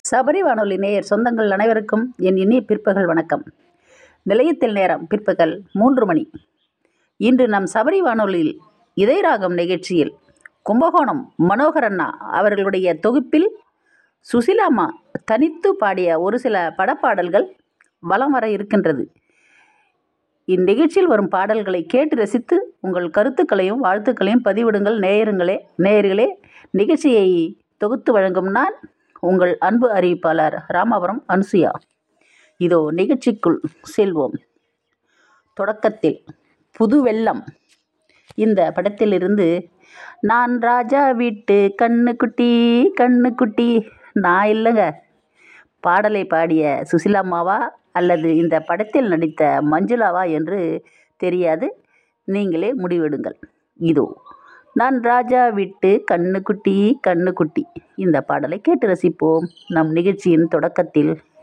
சபரி வானொலி நேயர் சொந்தங்கள் அனைவருக்கும் என் இனிய பிற்பகல் வணக்கம் நிலையத்தில் நேரம் பிற்பகல் மூன்று மணி இன்று நம் சபரி வானொலியில் இதயராகம் நிகழ்ச்சியில் கும்பகோணம் மனோகரண்ணா அவர்களுடைய தொகுப்பில் சுசிலாம்மா தனித்து பாடிய ஒரு சில படப்பாடல்கள் வலம் வர இருக்கின்றது இந்நிகழ்ச்சியில் வரும் பாடல்களை கேட்டு ரசித்து உங்கள் கருத்துக்களையும் வாழ்த்துக்களையும் பதிவிடுங்கள் நேயருங்களே நேயர்களே நிகழ்ச்சியை தொகுத்து வழங்கும் நான் உங்கள் அன்பு அறிவிப்பாளர் ராமபுரம் அனுசுயா இதோ நிகழ்ச்சிக்குள் செல்வோம் தொடக்கத்தில் புது வெள்ளம் இந்த படத்திலிருந்து நான் ராஜா வீட்டு கண்ணுக்குட்டி கண்ணுக்குட்டி நான் இல்லைங்க பாடலை பாடிய சுசிலாம்மாவா அல்லது இந்த படத்தில் நடித்த மஞ்சுளாவா என்று தெரியாது நீங்களே முடிவெடுங்கள் இதோ நான் ராஜா விட்டு கண்ணுக்குட்டி கண்ணுக்குட்டி இந்த பாடலை கேட்டு ரசிப்போம் நம் நிகழ்ச்சியின் தொடக்கத்தில்